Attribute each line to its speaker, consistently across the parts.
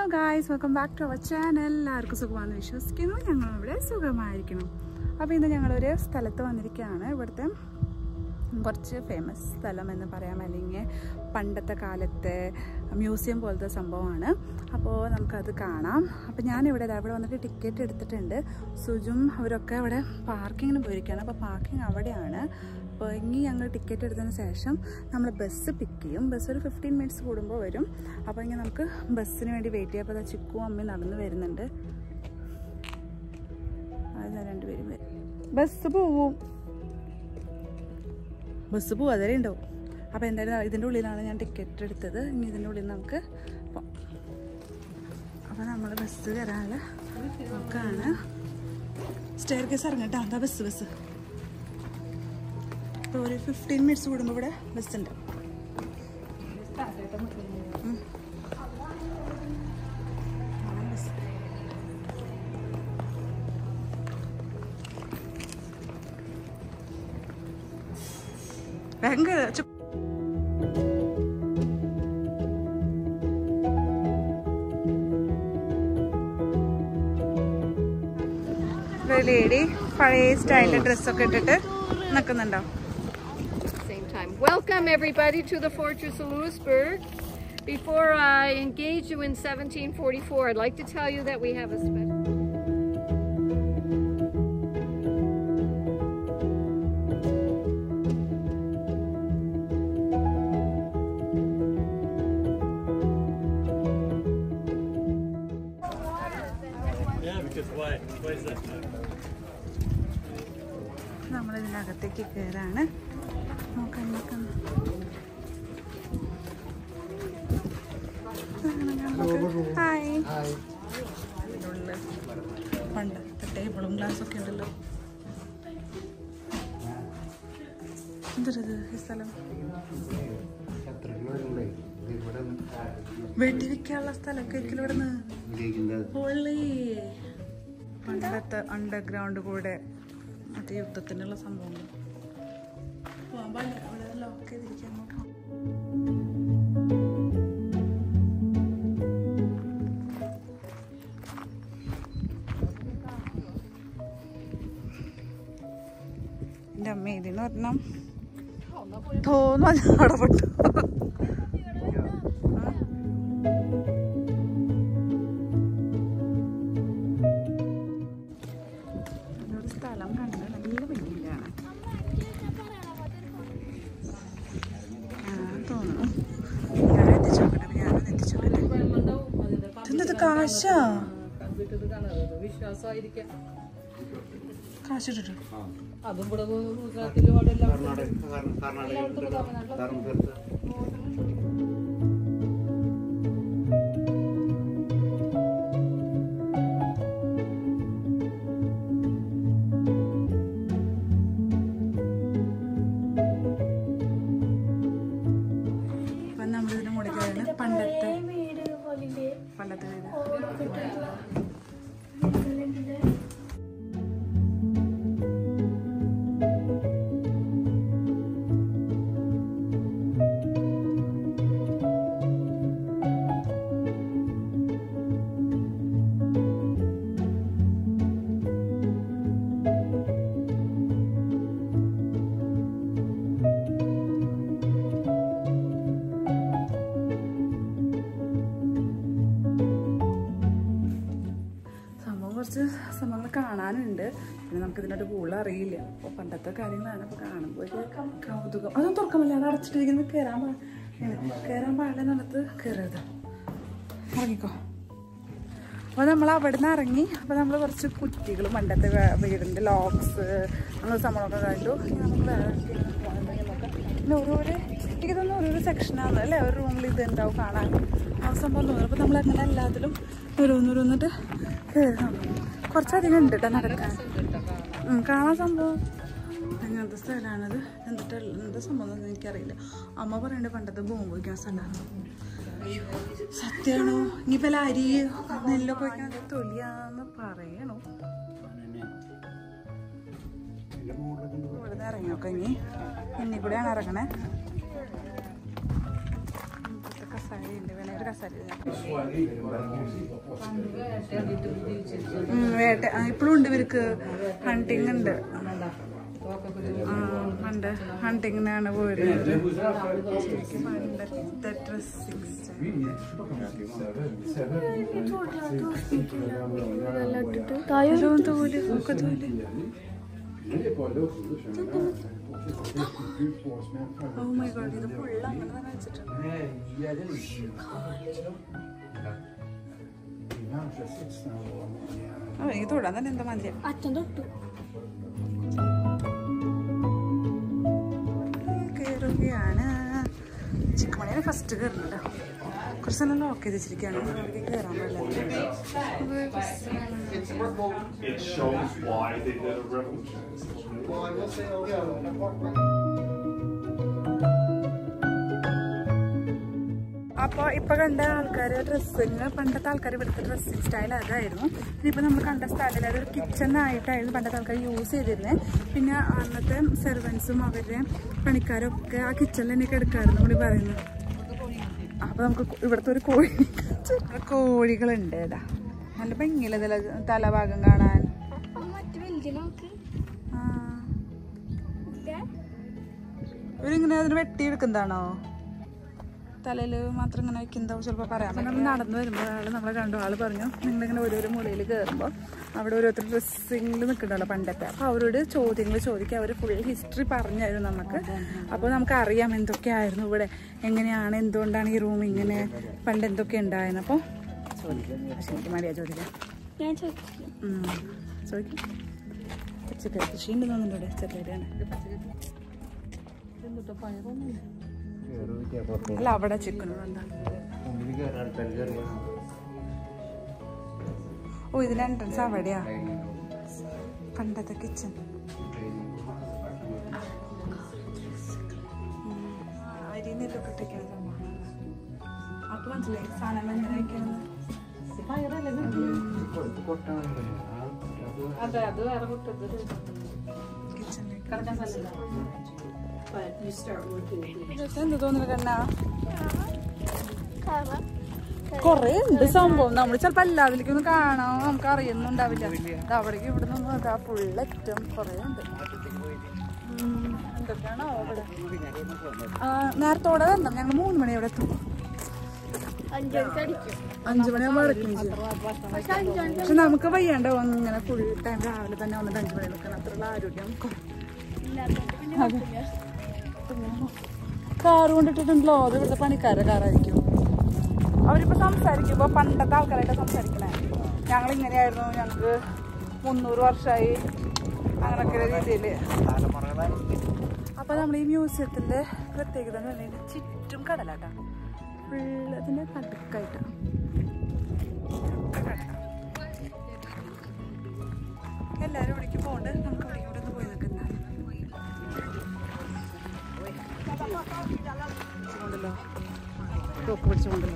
Speaker 1: Guys welcome back to our channel എല്ലാവർക്കും സുഖമാണെന്ന് വിശ്വസിക്കുന്നു ഞങ്ങൾ ഇവിടെ സുഖമായിരിക്കണം അപ്പോൾ ഇന്ന് ഞങ്ങളൊരു സ്ഥലത്ത് വന്നിരിക്കുകയാണ് ഇവിടുത്തെ കുറച്ച് ഫേമസ് സ്ഥലം എന്ന് പറയാം അല്ലെങ്കിൽ പണ്ടത്തെ കാലത്തെ മ്യൂസിയം പോലത്തെ സംഭവമാണ് അപ്പോൾ നമുക്കത് കാണാം അപ്പോൾ ഞാനിവിടെ ദാ ഇവിടെ വന്നിട്ട് ടിക്കറ്റ് എടുത്തിട്ടുണ്ട് സുജും അവരൊക്കെ അവിടെ പാർക്കിങ്ങിന് പോയിരിക്കുകയാണ് അപ്പോൾ പാർക്കിംഗ് അവിടെയാണ് അപ്പോൾ ഇനി ഞങ്ങൾ ടിക്കറ്റ് എടുത്തതിന് ശേഷം നമ്മൾ ബസ് പിക്ക് ചെയ്യും ബസ് ഒരു ഫിഫ്റ്റീൻ മിനിറ്റ്സ് കൂടുമ്പോൾ വരും അപ്പോൾ ഇങ്ങനെ നമുക്ക് ബസ്സിന് വേണ്ടി വെയിറ്റ് ചെയ്യാം അപ്പോൾ അതാ ചിക്കും അമ്മയും നടന്ന് വരുന്നുണ്ട് അതാ രണ്ടുപേരും വരും ബസ് പോവും ബസ് പോവും അതേ ഉണ്ടാവും അപ്പോൾ എന്തായാലും ഇതിൻ്റെ ഉള്ളിലാണ് ഞാൻ ടിക്കറ്റ് എടുത്തത് ഇനി ഇതിൻ്റെ ഉള്ളിൽ നമുക്ക് പോകാം അപ്പോൾ നമ്മൾ ബസ് കയറാനുള്ള നോക്കാണ് സ്റ്റെയർ കേസ് ഇറങ്ങട്ടോ അതാ ബസ് ബസ് ഇപ്പോൾ ഒരു ഫിഫ്റ്റീൻ മിനിറ്റ്സ് കൂടുമ്പോൾ ഇവിടെ ബസ് ഉണ്ട് ഉം. ആ, ബസ്. വേഗം കേറ്. ചു- ഒരു ലേഡി പഴയ സ്റ്റൈലിൽ ഡ്രസ്സൊക്കെ ഇട്ടിട്ട് നിൽക്കുന്നുണ്ടോ
Speaker 2: Same time. Welcome everybody to the Fortress of Louisburg. Before I engage you in 1744, I'd like to tell you that we have a special.
Speaker 3: Yeah, because why? Why is that?
Speaker 1: നമ്മൾ ഇതിനകത്തേക്ക് കയറാണ് നോക്കാം നോക്കാം hi ഇതിനുള്ളിൽ പണ്ടത്തെ ടേബിളും ഗ്ലാസ്സും ഒക്കെ ഉണ്ടല്ലോ എന്തൊരിത് ഈ സ്ഥലം വെട്ടി വെക്കാനുള്ള സ്ഥലമൊക്കെ ആയിരിക്കും ഇവിടെ നിന്ന് പൊള്ളി പണ്ടത്തെ അണ്ടർഗ്രൗണ്ട് കൂടെ മറ്റേ യുദ്ധത്തിനുള്ള സംഭവങ്ങൾ പോകാൻ പാടില്ല അവിടെ ലോക്ക് ചെയ്തിരിക്കാൻ നോക്കാം എൻ്റെ അമ്മ ഇതിന് പറഞ്ഞാൽ തോന്നു അവിടെ പെട്ടു ഒരു സ്ഥലം കണ്ടത് നല്ല ഭംഗിയിലാണ് ആ തോന്നുന്നു ഞാൻ എത്തിച്ചു നോക്കട്ടെ ഞാനൊന്ന് എത്തിച്ചു നോക്കട്ടെ എന്തത് കാശാ കാശിട്ടിട്ടു അപ്പൊ നമ്മളിതിന്റെ മുകളിൽ കയറുന്നത് പണ്ടത്തെ പണ്ടത്തെ വീട് സംഭവം കുറച്ച് സംഭവങ്ങൾ കാണാനുണ്ട് പിന്നെ നമുക്ക് ഇതിനോട് കൂടുതൽ അറിയില്ല അപ്പോൾ പണ്ടത്തെ കാര്യങ്ങളാണ് അപ്പോൾ കാണുമ്പോൾ ഒരു കൗതുകം അതൊന്നും തുറക്കമില്ല അത് അടച്ചിട്ടിരിക്കുന്നത് കയറാൻ പാ കയറാൻ പാടില്ല എന്നുള്ളത് കയറരുത് ഇറങ്ങിക്കോ അപ്പോൾ നമ്മൾ അവിടെ നിന്ന് ഇറങ്ങി അപ്പോൾ നമ്മൾ കുറച്ച് കുറ്റികൾ പണ്ടത്തെ വേ- വീടിൻ്റെ ലോക്സ് അങ്ങനെ സംഭവമൊക്കെ കണ്ടു ഇനി നമുക്ക് വേറെ എവിടേക്കെങ്കിലും പോകണമെങ്കിൽ നോക്കാം പിന്നെ ഓരോരോ എനിക്ക് തോന്നുന്നു ഓരോരോ സെക്ഷനാണ് അല്ലേ ഒരു റൂമിൽ ഇത് ഉണ്ടാവും കാണാൻ ആ സംഭവം തോന്നുന്നു അപ്പോൾ നമ്മൾ അങ്ങനെ എല്ലാത്തിലും ഓരോന്നോരോന്നിട്ട് കയറണം കുറച്ചധികം ഉണ്ട് കേട്ടോ നടക്കാൻ ഉം, കാണാൻ സംഭവം അങ്ങനത്തെ സ്ഥലമാണത് എന്നിട്ട് എന്താ സംഭവം എന്ന് എനിക്കറിയില്ല അമ്മ പറയണ്ട പണ്ടത്തെ ബോംബ് വയ്ക്കാൻ സ്ഥലമാണ് സത്യമാണോ ഇനിയിപ്പോ അരി നെല്ലൊക്കെ വയ്ക്കാൻ തൊലിയാന്ന് പറയണോ ഇവിടുന്ന് ഇറങ്ങി നോക്കാം ഇനി ഇനി കൂടെയാണ് ഇറങ്ങണേ ഇവിടുത്തെ കസാരയുണ്ട് വേണേ ഒരു കസാര വേട്ട ഇപ്പോഴും ഉണ്ട് ഇവർക്ക് ഹണ്ടിങ് ഉണ്ട് ആ, പണ്ട് ഹണ്ടിങ്ങിനാണ് പോയിരുന്നത് ശരിക്കും പണ്ടത്തെ ഡ്രസ്സിങ് തോല് ഒക്കെ തോല് ഓ മൈ ഗോഡ് ഇത് ഫുള്ള് അങ്ങനെ തന്നെ വെച്ചിട്ടുണ്ട് ഓ എനിക്ക് തൊടാൻ തന്നെ എന്താ മതി
Speaker 4: അച്ഛൻ തൊട്ടു
Speaker 1: കയറുകയാണ് ചിക്കമണിയാണ് ഫസ്റ്റ് കയറുന്നത് കുറച്ച് നല്ല ലോക്ക് ചെയ്ത് വെച്ചിരിക്കുകയാണ് അവിടേക്ക് കയറാൻ പാടില്ല
Speaker 5: It shows why they did a revolution.
Speaker 1: അപ്പോൾ ഇപ്പൊ കണ്ട ആൾക്കാർ ഡ്രസ്സിങ് പണ്ടത്തെ ആൾക്കാർ ഇവിടുത്തെ ഡ്രസ്സിങ് സ്റ്റൈൽ അതായിരുന്നു ഇനിയിപ്പോൾ നമ്മൾ കണ്ട സ്ഥലത്തിൽ അതൊരു കിച്ചൺ ആയിട്ടായിരുന്നു പണ്ടത്തെ ആൾക്കാർ യൂസ് ചെയ്തിരുന്നത് പിന്നെ അന്നത്തെ സെർവൻസും അവരുടെ പണിക്കാരും ഒക്കെ ആ കിച്ചണിൽ തന്നെ എടുക്കാറുണ്ട് കൂടി പറയുന്നു അപ്പോൾ നമുക്ക് ഇവിടുത്തെ ഒരു കോഴി കോഴികളുണ്ട് ഇതാ നല്ല ഭംഗിയില്ല ഇതിലെ തലഭാഗം കാണാൻ
Speaker 4: മറ്റു വലുത് നോക്ക്
Speaker 1: ആ. ഇവരിങ്ങനെ അതിന് വെട്ടിയെടുക്കുന്നതാണോ തലയിൽ മാത്രം ഇങ്ങനെ വെക്കുന്നതാവും ചിലപ്പോൾ പറയാം അപ്പം നമ്മൾ നടന്നു വരുമ്പോൾ ആൾ നമ്മളെ കണ്ടു ആൾ പറഞ്ഞു നിങ്ങളിങ്ങനെ ഓരോരോ മൂലയിൽ കയറുമ്പോൾ അവിടെ ഓരോരുത്തർ ഡ്രസ്സിങ്ങിൽ നിൽക്കണ്ടല്ലോ പണ്ടത്തെ അപ്പോൾ അവരോട് ചോദ്യങ്ങൾ ചോദിക്കുക അവർ ഫുൾ ഹിസ്റ്ററി പറഞ്ഞു തരും നമുക്ക് അപ്പോൾ നമുക്ക് അറിയാം എന്തൊക്കെയായിരുന്നു ഇവിടെ എങ്ങനെയാണ് എന്തുകൊണ്ടാണ് ഈ റൂം ഇങ്ങനെ പണ്ട് എന്തൊക്കെ ഉണ്ടായിരുന്നു അപ്പോൾ ചോദിക്കാം പക്ഷേ എനിക്ക് മടിയാ ചോദിക്കാം
Speaker 4: ഞാൻ ചോദിച്ചു
Speaker 1: ഉം. ചോദിക്കും പച്ചക്കറി കൃഷി ഉണ്ടെന്ന് തോന്നുന്നുണ്ട് ഇവിടെ ചെറുതായിട്ടാണ് അല്ല അവിടെ ചിക്കൻ എന്താ ഓ ഇതിന്റെ എൻട്രൻസ് അവിടെയാ പണ്ടത്തെ കിച്ചൺ അരി നെല്ലൊക്കെ ഇട്ടേക്കാണ് സംഭവം അപ്പൊ മനസ്സിലായി സാധനങ്ങൾ എങ്ങനെ വെക്കണമെന്ന്
Speaker 2: അതെ അത് വേറെ കുട്ടത്
Speaker 1: കിച്ചണിലേക്ക്
Speaker 2: But you start working with
Speaker 1: എന്ത് തോന്നുന്നു കണ്ണാ
Speaker 4: കാരണം
Speaker 1: കൊറേ ഉണ്ട് സംഭവം നമ്മൾ ചിലപ്പോ എല്ലാതിലേക്കൊന്നും കാണാൻ നമുക്ക് അറിയുന്നുണ്ടാവില്ല ഇത് അവിടേക്ക് ഇവിടെ നിന്നും അതാ ഫുള്ളറ്റും കൊറേ ഉണ്ട് ഉം, എന്തൊക്കെയാണോ അവിടെ ആ, നേരത്തോടെ വരണം ഞങ്ങൾ മൂന്ന് മണി അവിടെ എത്തും
Speaker 4: അഞ്ചരക്ക് അടിക്കും
Speaker 1: അഞ്ചു മണിയാകുമ്പോൾ അടയ്ക്കും ചെയ്യും
Speaker 4: പക്ഷെ അഞ്ചാണ്
Speaker 1: പക്ഷെ നമുക്ക് വയ്യാണ്ട് ഇങ്ങനെ ഫുൾ ടൈം രാവിലെ തന്നെ വന്നിട്ട് അഞ്ചു മണി നിൽക്കണം അത്രയുള്ള ആരോഗ്യം കുറ-
Speaker 4: ഇല്ലാത്തതുകൊണ്ട് പിന്നെ കുഴപ്പമില്ല.
Speaker 1: കാറ് കൊണ്ടിട്ടുണ്ടല്ലോ അത് ഇവിടുത്തെ പണിക്കാരുടെ കാറായിരിക്കും അവരിപ്പോ സംസാരിക്കുമ്പോ പണ്ടത്തെ ആൾക്കാരായിട്ട് സംസാരിക്കണേ ഞങ്ങൾ ഇങ്ങനെയായിരുന്നു ഞങ്ങൾക്ക് മുന്നൂറ് വർഷമായി അങ്ങനൊക്കെ രീതിയില് അപ്പൊ നമ്മൾ ഈ മ്യൂസിയത്തിന്റെ പ്രത്യേകത എന്ന് പറയുന്നത് ചുറ്റും കടലാട്ടാ ഫുള്ള് അതിന്റെ നടുക്കായിട്ടാ എല്ലാരും ഇവിടേക്ക് പോകണ്ട് നമുക്ക് ഇവിടെ ഇവിടെ ഒന്ന് പോയി നിൽക്കുന്ന പിടിച്ചുകൊണ്ടല്ലോ തോക്ക് പിടിച്ചുകൊണ്ടല്ലോ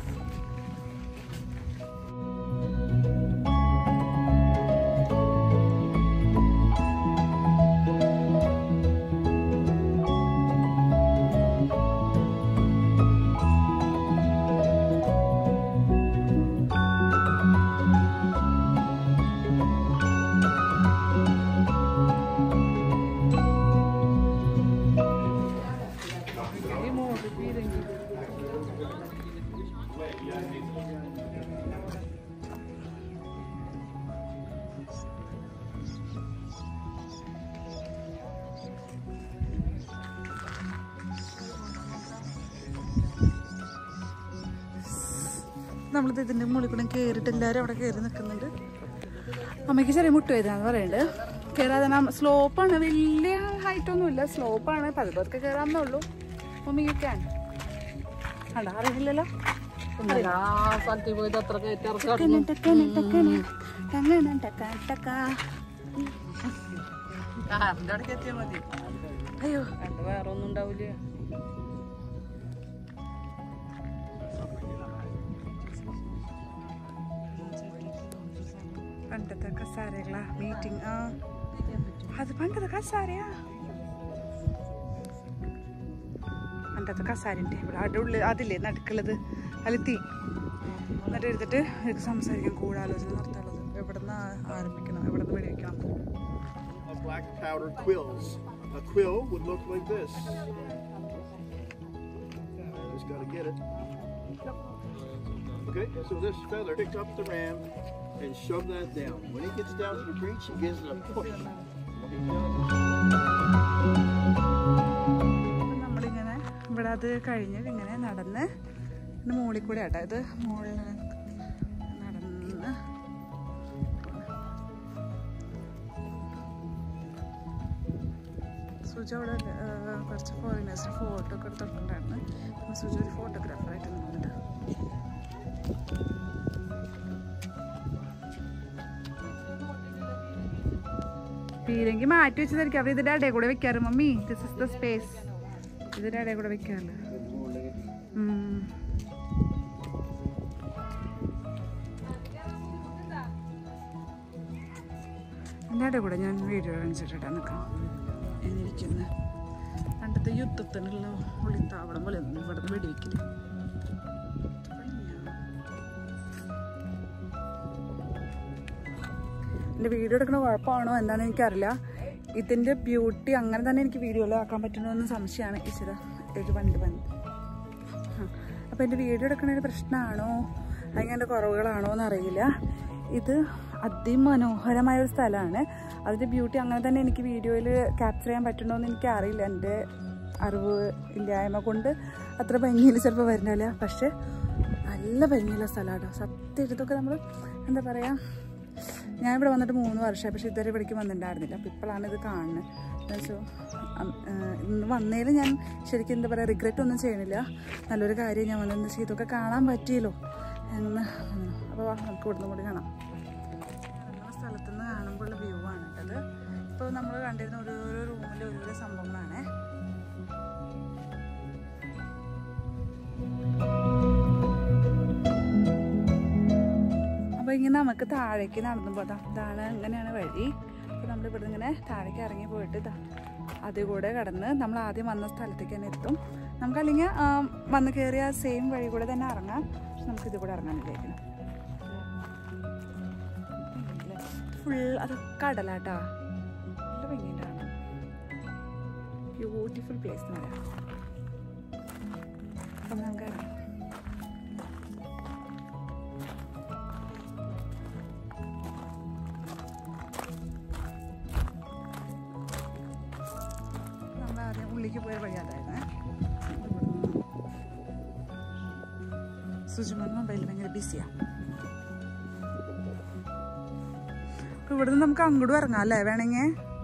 Speaker 1: നമ്മളിത് ഇതിന്റെ മുകളിൽ കൂടെ കയറിയിട്ട് എല്ലാവരും അവിടെ കയറി നിൽക്കുന്നുണ്ട് അമ്മയ്ക്ക് ചെറിയ മുട്ടുവേദനാന്ന് പറയുന്നുണ്ട് കയറാതെ സ്ലോപ്പാണ് വലിയ ഹൈറ്റ് ഒന്നുമില്ല സ്ലോപ്പാണ് പതുക്കെ പതുക്കെ കയറാമെന്നേ ഉള്ളൂ മമ്മിക്കാൻ കണ്ടാ അറിയില്ലല്ലോ
Speaker 2: സ്ഥലത്ത് പോയത് അത്ര
Speaker 1: ടക്കന, ടക്കന, ടക്കന, ടങ്ങന, ടക്ക, ടക്ക. അയ്യോ
Speaker 2: വേറെ ഒന്നും ഉണ്ടാവില്ല
Speaker 1: പണ്ടത്തെ കസാരകളാ മീറ്റിംഗ് ആ അത് പണ്ടത്തെ കസാരയാ പണ്ടത്തെ കസാരയും ടേബിൾ അവിടെ ഉള്ളിൽ അതില്ലേ നടുക്കുള്ളത് അതിൽ തീ എന്നിട്ട് എടുത്തിട്ട് എനിക്ക് സംസാരിക്കാം കൂടാലോചന നടത്താനുള്ളത് എവിടെ നിന്ന് ആരംഭിക്കണം എവിടെ നിന്ന് വെടിവെക്കണം
Speaker 6: of black powdered quills. A quill would look like this. Just gotta get it. Okay, so this feather pick up the ram and shove that down. When he gets down to the breech, he gives it a push.
Speaker 1: അപ്പം നമ്മളിങ്ങനെ ഇവിടെ അത് കഴിഞ്ഞ് ഇങ്ങനെ നടന്ന് ഇതിൻ്റെ മുകളിൽ കൂടെ ആട്ടോ ഇത് മുകളിൽ നടന്ന് സുജ അവിടെ ആ, കുറച്ച് ഫോറിനേഴ്സിന് ഫോട്ടോ ഒക്കെ എടുത്തിട്ടുണ്ടായിരുന്നു അപ്പോൾ സുജ ഒരു ഫോട്ടോഗ്രാഫറായിട്ട് നിന്നിട്ട് പീരെങ്കി മാറ്റി വെച്ചതായിരിക്കും അവർ ഇതിന്റെ ഇടയിൽ കൂടെ വെക്കാറ് mummy this is the space ഇതിന്റെ ഇടയിൽ കൂടെ വെക്കാറില്ല ഉം. ഇതിന്റെ ഇടയിൽ കൂടെ ഞാൻ വീഡിയോ കാണിച്ചിട്ടാ നിൽക്കാം എന്നിരിക്കുന്നത് പണ്ടത്തെ യുദ്ധത്തിനുള്ള ഒളിത്താവളം പോലെ ഒന്നും ഇവിടെ നിന്ന് വെടിവെക്കില്ല എൻ്റെ വീഡിയോ എടുക്കുന്ന കുഴപ്പമാണോ എന്താണെന്ന് എനിക്കറിയില്ല ഇതിൻ്റെ ബ്യൂട്ടി അങ്ങനെ തന്നെ എനിക്ക് വീഡിയോയിൽ ആക്കാൻ പറ്റണമെന്ന് സംശയമാണ് ഈശ്വര ഒരു വണ്ടി വന്ന് അപ്പോൾ എൻ്റെ വീഡിയോ എടുക്കുന്നതിന് പ്രശ്നമാണോ അല്ലെങ്കിൽ എൻ്റെ കുറവുകളാണോ എന്നറിയില്ല ഇത് അതിമനോഹരമായ ഒരു സ്ഥലമാണ് അതിൻ്റെ ബ്യൂട്ടി അങ്ങനെ തന്നെ എനിക്ക് വീഡിയോയിൽ ക്യാപ്ചർ ചെയ്യാൻ പറ്റണോ എന്ന് എനിക്കറിയില്ല എൻ്റെ അറിവ് ഇല്ലായ്മ കൊണ്ട് അത്ര ഭംഗിയിൽ ചിലപ്പോൾ വരുന്നില്ല പക്ഷെ നല്ല ഭംഗിയുള്ള സ്ഥലമാണ് സത്യം ഇതൊക്കെ നമ്മൾ എന്താ പറയുക ഞാൻ ഇവിടെ വന്നിട്ട് മൂന്ന് വർഷമായി പക്ഷെ ഇതുവരെ ഇവിടേക്ക് വന്നിട്ടുണ്ടായിരുന്നില്ല അപ്പോൾ ഇപ്പോഴാണ് ഇത് കാണുന്നത് എന്നുവെച്ചാൽ ഇന്ന് വന്നതിൽ ഞാൻ ശരിക്കും എന്താ പറയുക റിഗ്രറ്റ് ഒന്നും ചെയ്യണില്ല നല്ലൊരു കാര്യം ഞാൻ വന്നത് പക്ഷേ ഇതൊക്കെ കാണാൻ പറ്റിയല്ലോ എന്ന് അപ്പോൾ നമുക്ക് ഇവിടുന്ന് കൂടി കാണാം ആ സ്ഥലത്ത് നിന്ന് കാണുമ്പോഴുള്ള വ്യൂ ആണ് കേട്ടത് ഇപ്പോൾ നമ്മൾ കണ്ടിരുന്ന ഓരോരോ റൂമിൽ ഓരോരോ സംഭവങ്ങളാണേ അപ്പോൾ ഇങ്ങനെ നമുക്ക് താഴേക്ക് നടന്നു പോകാം ഇതാണ് ഇങ്ങനെയാണ് വഴി അപ്പോൾ നമ്മൾ ഇവിടെ ഇങ്ങനെ താഴേക്ക് ഇറങ്ങി പോയിട്ട് ഇതാ അതിൽ കൂടെ കടന്ന് നമ്മൾ ആദ്യം വന്ന സ്ഥലത്തേക്ക് തന്നെ എത്തും നമുക്കല്ലെങ്കിൽ വന്ന് കയറിയ സെയിം വഴി കൂടെ തന്നെ ഇറങ്ങാം പക്ഷെ നമുക്ക് ഇത് കൂടെ ഇറങ്ങാൻ വിചാരിക്കണം ഫുൾ അത് കടലാട്ടാ നല്ല ഭംഗിയുണ്ടാണ് ബ്യൂട്ടിഫുൾ പ്ലേസ് എന്ന് പറയാം അപ്പം നമുക്ക് ഇറങ്ങാം നമ്മൾ ആദ്യം ഉള്ളിലേക്ക് പോയ വഴി അതായിരുന്നേ സുജുമൻ മൊബൈൽ ഭയങ്കര ബിസിയാണ് അപ്പൊ ഇവിടുന്ന് നമുക്ക് അങ്ങോട്ടും ഇറങ്ങാം അല്ലേ വേണമെങ്കിൽ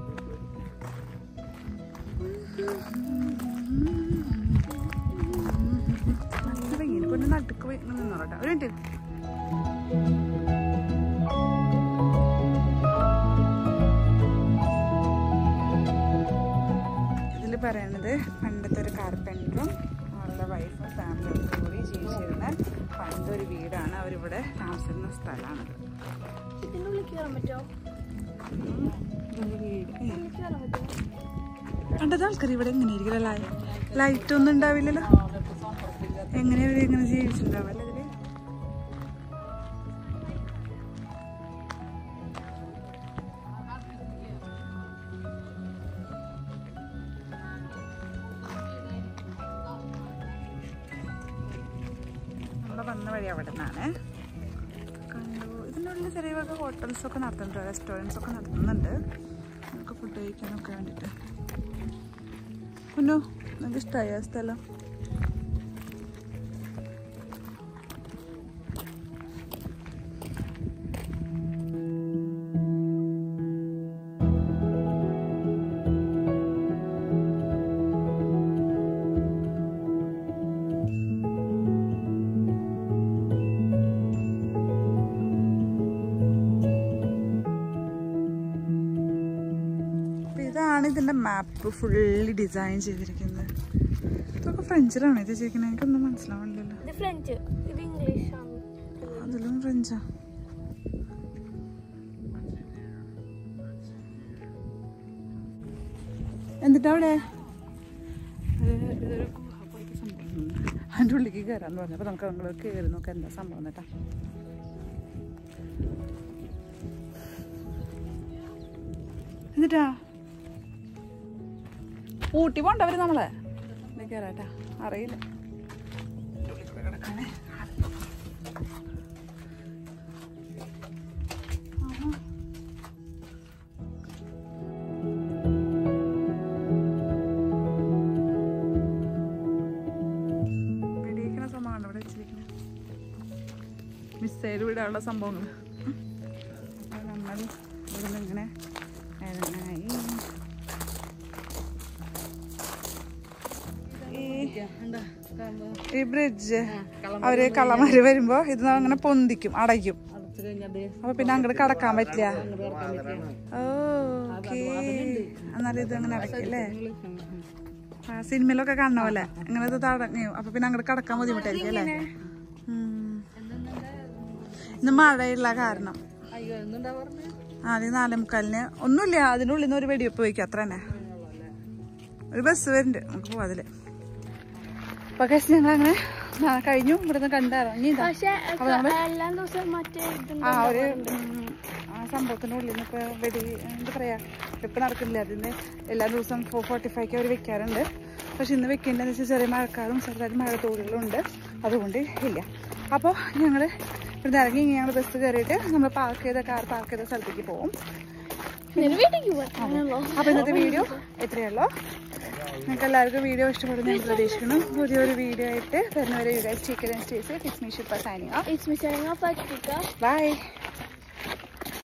Speaker 1: നല്ല ഭംഗി കൊണ്ട് നടുക്ക് പോയി നിന്നോട്ടെ ഒരു മിനിറ്റ് ഇതിൽ പറയണത് പണ്ടത്തെ ഒരു കാർപ്പൻറ്ററും അവരുടെ വൈഫും ഫാമിലിയും ഒക്കെ കൂടി ജീവിച്ചിരുന്ന പണ്ടൊരു വീടാണ് അവരിവിടെ താമസിക്കുന്ന സ്ഥലമാണത്
Speaker 4: ഇതിന്റെ ഉള്ളിൽ കയറാൻ പറ്റുമോ
Speaker 1: ഇതൊരു വീട് ഏ.
Speaker 4: ഉള്ളിൽ കയറാൻ പറ്റുമോ
Speaker 1: പണ്ടത്തെ ആൾക്കാർ ഇവിടെ എങ്ങനെയായിരിക്കും ലൈ ലൈറ്റ് ഒന്നും ഉണ്ടാവില്ലല്ലോ എങ്ങനെയാ ഇവര് ഇങ്ങനെ ജീവിച്ചിട്ടുണ്ടാവില്ല ഇതില് നമ്മള് വന്ന വഴി അവിടെ നിന്നാണ് കണ്ടു ഇതിനുള്ളിൽ ചെറിയ വക ഹോട്ടൽസ് ഒക്കെ നടത്തുന്നുണ്ട് റെസ്റ്റോറൻറ്റ്സ് ഒക്കെ നടത്തുന്നുണ്ട് നമുക്ക് ഫുഡ് കഴിക്കാനൊക്കെ വേണ്ടിയിട്ട് കുഞ്ഞു നിങ്ങൾക്ക് ഇഷ്ടമായ ആ സ്ഥലം അപ്പൊ ഇതാണ് ഇതിന്റെ മാപ്പ് ഫുള്ളി ഡിസൈൻ ചെയ്തിരിക്കുന്നത് ഇതൊക്കെ ഫ്രഞ്ചിലാണ് ഇത് ചെയ്തിരിക്കുന്നത് എനിക്കൊന്നും മനസ്സിലാവണില്ലല്ലോ
Speaker 4: ഇത് ഫ്രഞ്ച് ഇത് ഇംഗ്ലീഷ് ആണ്
Speaker 1: അതിലും ഫ്രഞ്ചാ എന്നിട്ട് അവിടെ ഇതൊരു ഗുഹ പോലത്തെ കയറാന്ന് പറഞ്ഞു അപ്പോൾ നമുക്ക് നമ്മൾ കയറി നോക്കാം എന്താ സംഭവം കേട്ടാ എന്നിട്ടാ ഊട്ടി പോണ്ടവര് നമ്മളെ ഇത് കയറാട്ടാ അറിയില്ല ഉള്ളിൽ കൂടെ കിടക്കാനേ. ആഹാ. വെടിയിക്കണ സംഭവമാണ് ഇവിടെ വെച്ചിരിക്കുന്നത് മിസ്സൈൽ വിടാനുള്ള സംഭവങ്ങൾ അപ്പോൾ നമ്മൾ ഇവിടെ നിന്ന് ഇങ്ങനെ ഇറങ്ങായി ഈ- ഈ ബ്രിഡ്ജ് അവര് കള്ളന്മാര് വരുമ്പോ ഇത് അങ്ങനെ പൊന്തിക്കും അടയ്ക്കും അപ്പൊ പിന്നെ അങ്ങോട്ട് കടക്കാൻ പറ്റില്ല ഓക്കേ എന്നാലും ഇത് അങ്ങനെ അടയ്ക്കല്ലേ ആ സിനിമയിലൊക്കെ കാണുന്ന പോലെ അങ്ങനെ ഇത് തടഞ്ഞു അപ്പൊ പിന്നെ അങ്ങോട്ട് കടക്കാൻ ബുദ്ധിമുട്ടായിരിക്കും അല്ലേ ഉം. ഇന്ന് മഴയുള്ള കാരണം ആദ്യം നാലേ മുക്കാലിന് ഒന്നുമില്ല അതിനുള്ളിൽ നിന്ന് ഒരു വെടിവെപ്പ് വയ്ക്കും അത്ര തന്നെ ഒരു ബസ് വരുന്നുണ്ട് നമുക്ക് പോവാം അതില് അപ്പൊ കഴിച്ച് ഞങ്ങൾ അങ്ങനെ ആ, കഴിഞ്ഞു ഇവിടുന്ന് കണ്ടിറങ്ങി ഇതാ
Speaker 4: പക്ഷെ
Speaker 1: അപ്പൊ നമ്മള്
Speaker 4: എല്ലാ ദിവസവും മറ്റേ ഇതുണ്ട്
Speaker 1: ആ ഒരു ഉം, ആ സംഭവത്തിന്റെ ഉള്ളിൽ നിന്ന് ഇപ്പൊ വെടി എന്താ പറയാ ഇപ്പൊ നടക്കുന്നില്ല അതിന് എല്ലാ ദിവസവും ഫോർ ഫോർട്ടി ഫൈവ് അവർ വെക്കാറുണ്ട് പക്ഷെ ഇന്ന് വെക്കേണ്ടതെന്ന് വെച്ചാൽ ചെറിയ മഴക്കാറും ചെറുതായിട്ട് മഴ തോടുകളും ഉണ്ട് അതുകൊണ്ട് ഇല്ല അപ്പോൾ ഞങ്ങൾ ഇവിടുന്ന് ഇറങ്ങി ഞങ്ങൾ ബസ് കയറിയിട്ട് നമ്മൾ പാർക്ക് ചെയ്ത കാർ പാർക്ക് ചെയ്ത സ്ഥലത്തേക്ക് പോകും
Speaker 4: നിന്റെ വീട്ടിലേക്ക് പോകാനുള്ളൂ
Speaker 1: അപ്പോൾ ഇന്നത്തെ വീഡിയോ എത്രയുള്ളൂ നിങ്ങൾക്ക് എല്ലാവർക്കും വീഡിയോ ഇഷ്ടപ്പെടുന്ന ഞാൻ പ്രതീക്ഷിക്കുന്നു പുതിയൊരു വീഡിയോ ആയിട്ട് വരുന്നവരെ you guys take stay safe it's me Shippa signing
Speaker 4: It's me signing off. Bye.
Speaker 1: By